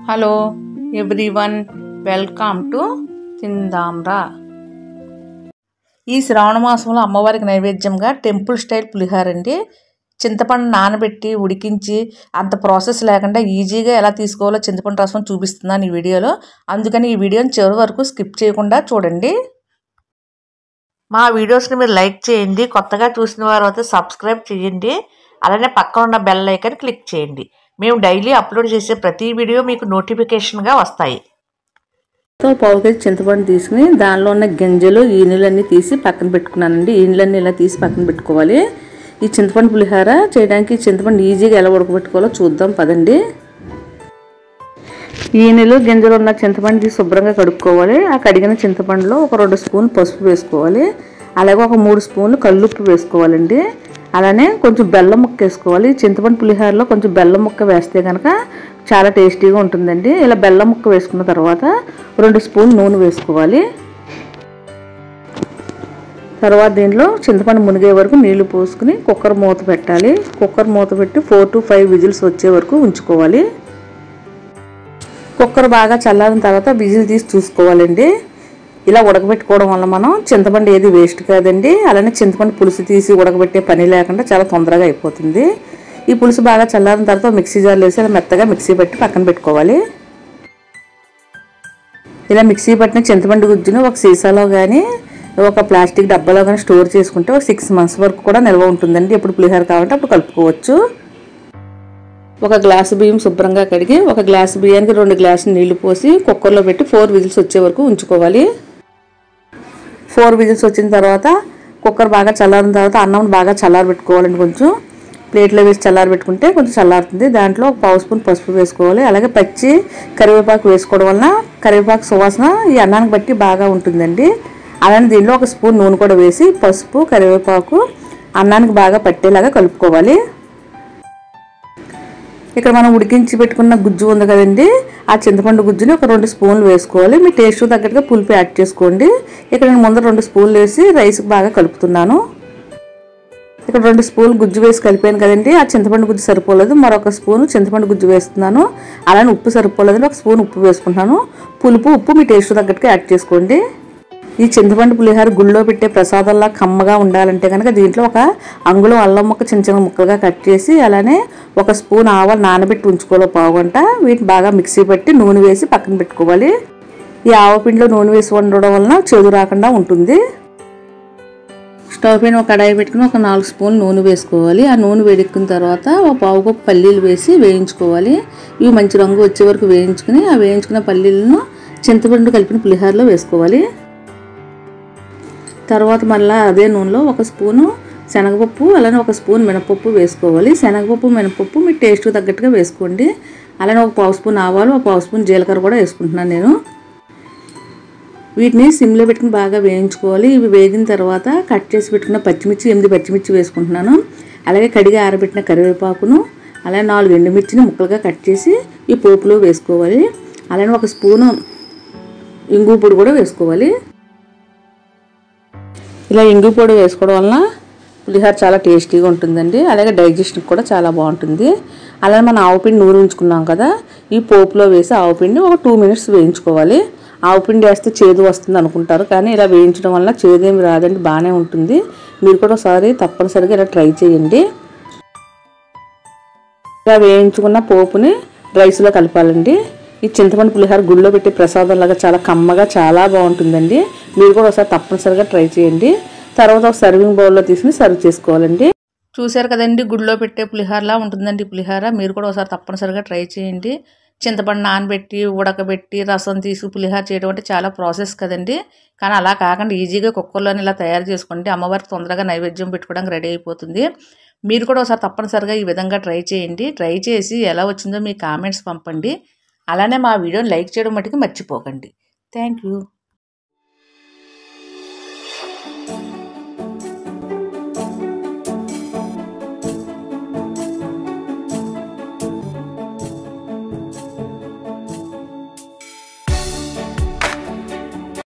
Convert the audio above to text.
hello everyone welcome to Tindamra ఈ శ్రావణ మాసంలో అమ్మవారికి నైవేద్యంగా టెంపుల్ స్టైల్ పులిహార అండి చింతపండు నానబెట్టి ఉడికించి అంత ప్రాసెస్ లేకుండా ఈజీగా ఎలా తీసుకోవాలో చింతపండు రసం చూపిస్తున్నాను ఈ వీడియోలో అందుకని ఈ వీడియోని చివరి వరకు స్కిప్ చేయకుండా చూడండి మా వీడియోస్ని మీరు లైక్ చేయండి కొత్తగా చూసిన వారు అయితే సబ్స్క్రైబ్ చేయండి అలానే పక్కన ఉన్న బెల్ ఐకాన్ క్లిక్ చేయండి మేము డైలీ అప్లోడ్ చేసే ప్రతి వీడియో మీకు నోటిఫికేషన్గా వస్తాయి తో పావు కేజీ చింతపండు తీసుకుని దానిలో ఉన్న గింజలు ఈనులన్నీ తీసి పక్కన పెట్టుకున్నానండి ఈనులన్నీ ఇలా తీసి పక్కన పెట్టుకోవాలి ఈ చింతపండు పులిహార చేయడానికి చింతపండు ఈజీగా ఎలా ఉడకబెట్టుకోవాలో చూద్దాం పదండి ఈనెలు గింజలు ఉన్న చింతపండు తీసి శుభ్రంగా కడుక్కోవాలి ఆ కడిగిన చింతపండులో ఒక రెండు స్పూన్లు పసుపు వేసుకోవాలి అలాగే ఒక మూడు స్పూన్లు కల్లుప్పు వేసుకోవాలండి అలానే కొంచెం బెల్లం ముక్క వేసుకోవాలి చింతపండు పులిహోరలో కొంచెం బెల్లం ముక్క వేస్తే కనుక చాలా టేస్టీగా ఉంటుందండి ఇలా బెల్లం ముక్క వేసుకున్న తర్వాత రెండు స్పూన్ నూనె వేసుకోవాలి తర్వాత దీంట్లో చింతపండు మునిగే వరకు నీళ్లు పోసుకుని కుక్కర్ మూత పెట్టాలి కుక్కర్ మూత పెట్టి ఫోర్ టు ఫైవ్ విజిల్స్ వచ్చే వరకు ఉంచుకోవాలి కుక్కర్ బాగా చల్లారిన తర్వాత విజిల్ తీసి చూసుకోవాలండి ఇలా ఉడకబెట్టుకోవడం వల్ల మనం చింతపండు ఏది వేస్ట్ కాదండి అలానే చింతపండు పులుసు తీసి ఉడకబెట్టే పని లేకుండా చాలా తొందరగా అయిపోతుంది ఈ పులుసు బాగా చల్లారిన తర్వాత మిక్సీ జార్లో వేసి ఇలా మెత్తగా మిక్సీ పెట్టి పక్కన పెట్టుకోవాలి ఇలా మిక్సీ పట్టిన చింతపండు గుజ్జును ఒక సీసాలో కానీ ఒక ప్లాస్టిక్ డబ్బాలో కానీ స్టోర్ చేసుకుంటే ఒక సిక్స్ మంత్స్ వరకు కూడా నిల్వ ఉంటుందండి ఎప్పుడు పులిహోర కావాలంటే అప్పుడు కలుపుకోవచ్చు ఒక గ్లాసు బియ్యం శుభ్రంగా కడిగి ఒక గ్లాసు బియ్యానికి రెండు గ్లాసులు నీళ్లు పోసి కుక్కర్లో పెట్టి ఫోర్ విజిల్స్ వచ్చే వరకు ఉంచుకోవాలి ఫోర్ విజిల్స్ వచ్చిన తర్వాత కుక్కర్ బాగా చల్లారిన తర్వాత అన్నం బాగా చల్లారబెట్టుకోవాలండి కొంచెం ప్లేట్లో వేసి చల్లారబెట్టుకుంటే కొంచెం చల్లారుతుంది దాంట్లో ఒక పావు స్పూన్ పసుపు వేసుకోవాలి అలాగే పచ్చి కరివేపాకు వేసుకోవడం వలన కరివేపాకు సువాసన ఈ అన్నానికి బట్టి బాగా ఉంటుందండి అలానే దీనిలో ఒక స్పూన్ నూనె కూడా వేసి పసుపు కరివేపాకు అన్నానికి బాగా పట్టేలాగా కలుపుకోవాలి ఇక్కడ మనం ఉడికించి పెట్టుకున్న గుజ్జు ఉంది కదండి ఆ చింతపండు గుజ్జుని ఒక రెండు స్పూన్లు వేసుకోవాలి మీ టేస్ట్ తగ్గట్టుగా పులుపు యాడ్ చేసుకోండి ఇక్కడ నేను ముందర రెండు స్పూన్లు వేసి రైస్కి బాగా కలుపుతున్నాను ఇక్కడ రెండు స్పూన్లు గుజ్జు వేసి కలిపాను కదండి ఆ చింతపండు గుజ్జు సరిపోలేదు మరొక స్పూన్ చింతపండు గుజ్జు వేస్తున్నాను అలానే ఉప్పు సరిపోలేదండి ఒక స్పూన్ ఉప్పు వేసుకుంటున్నాను పులుపు ఉప్పు మీ టేస్ట్ తగ్గట్టుగా యాడ్ చేసుకోండి ఈ చింతపండు పులిహోర గుళ్ళో పెట్టే ప్రసాదంలా కమ్మగా ఉండాలంటే కనుక దీంట్లో ఒక అంగుళం అల్లం ముక్క చిన్న చిన్న ముక్కలుగా కట్ చేసి అలానే ఒక స్పూన్ ఆవాలు నానబెట్టి ఉంచుకోవాలి పావుగంట వీటిని బాగా మిక్సీ పెట్టి నూనె వేసి పక్కన పెట్టుకోవాలి ఈ ఆవపిండిలో నూనె వేసి వండడం వలన చేదు రాకుండా ఉంటుంది స్టవ్ పైన ఒక కడాయి పెట్టుకుని ఒక నాలుగు స్పూన్లు నూనె వేసుకోవాలి ఆ నూనె వేడెక్కిన తర్వాత ఒక పావు కప్పు పల్లీలు వేసి వేయించుకోవాలి ఇవి మంచి రంగు వచ్చే వరకు వేయించుకుని ఆ వేయించుకున్న పల్లీలను చింతపండు కలిపిన పులిహోరలో వేసుకోవాలి తర్వాత మళ్ళీ అదే నూనెలో ఒక స్పూను శనగపప్పు అలానే ఒక స్పూన్ మినపప్పు వేసుకోవాలి శనగపప్పు మినపప్పు మీ టేస్ట్కి తగ్గట్టుగా వేసుకోండి అలానే ఒక పావు స్పూన్ ఆవాలు ఒక పావు స్పూన్ జీలకర్ర కూడా వేసుకుంటున్నాను నేను వీటిని సిమ్లో పెట్టుకుని బాగా వేయించుకోవాలి ఇవి వేగిన తర్వాత కట్ చేసి పెట్టుకున్న పచ్చిమిర్చి ఎనిమిది పచ్చిమిర్చి వేసుకుంటున్నాను అలాగే కడిగి ఆరబెట్టిన కరివేపాకును అలాగే నాలుగు ఎండుమిర్చిని ముక్కలుగా కట్ చేసి ఈ పోపులో వేసుకోవాలి అలానే ఒక స్పూను ఇంగు పొడి కూడా వేసుకోవాలి ఇలా ఇంగు పొడి వేసుకోవడం వలన పులిహోర చాలా టేస్టీగా ఉంటుందండి అలాగే డైజెషన్ కూడా చాలా బాగుంటుంది అలానే మనం ఆవుపిండి నూరు ఉంచుకున్నాం కదా ఈ పోపులో వేసి ఆవుపిండి ఒక టూ మినిట్స్ వేయించుకోవాలి ఆవుపిండి వేస్తే చేదు వస్తుంది అనుకుంటారు కానీ ఇలా వేయించడం వల్ల చేదేమి రాదండి బాగానే ఉంటుంది మీరు కూడా ఒకసారి తప్పనిసరిగా ఇలా ట్రై చేయండి ఇలా వేయించుకున్న పోపుని రైస్లో కలపాలండి ఈ చింతపండు పులిహోర గుళ్ళో పెట్టే ప్రసాదం లాగా చాలా కమ్మగా చాలా బాగుంటుందండి మీరు కూడా ఒకసారి తప్పనిసరిగా ట్రై చేయండి తర్వాత ఒక సర్వింగ్ బౌల్లో తీసుకుని సర్వ్ చేసుకోవాలండి చూశారు కదండి గుడిలో పెట్టే పులిహోరలా ఉంటుందండి ఈ పులిహోర మీరు కూడా ఒకసారి తప్పనిసరిగా ట్రై చేయండి చింతపండు నానబెట్టి ఉడకబెట్టి రసం తీసి పులిహోర చేయడం అంటే చాలా ప్రాసెస్ కదండి కానీ అలా కాకుండా ఈజీగా కుక్కర్లోనే ఇలా తయారు చేసుకోండి అమ్మవారికి తొందరగా నైవేద్యం పెట్టుకోవడానికి రెడీ అయిపోతుంది మీరు కూడా ఒకసారి తప్పనిసరిగా ఈ విధంగా ట్రై చేయండి ట్రై చేసి ఎలా వచ్చిందో మీ కామెంట్స్ పంపండి అలానే మా వీడియోని లైక్ చేయడం మటుకు మర్చిపోకండి థ్యాంక్ యూ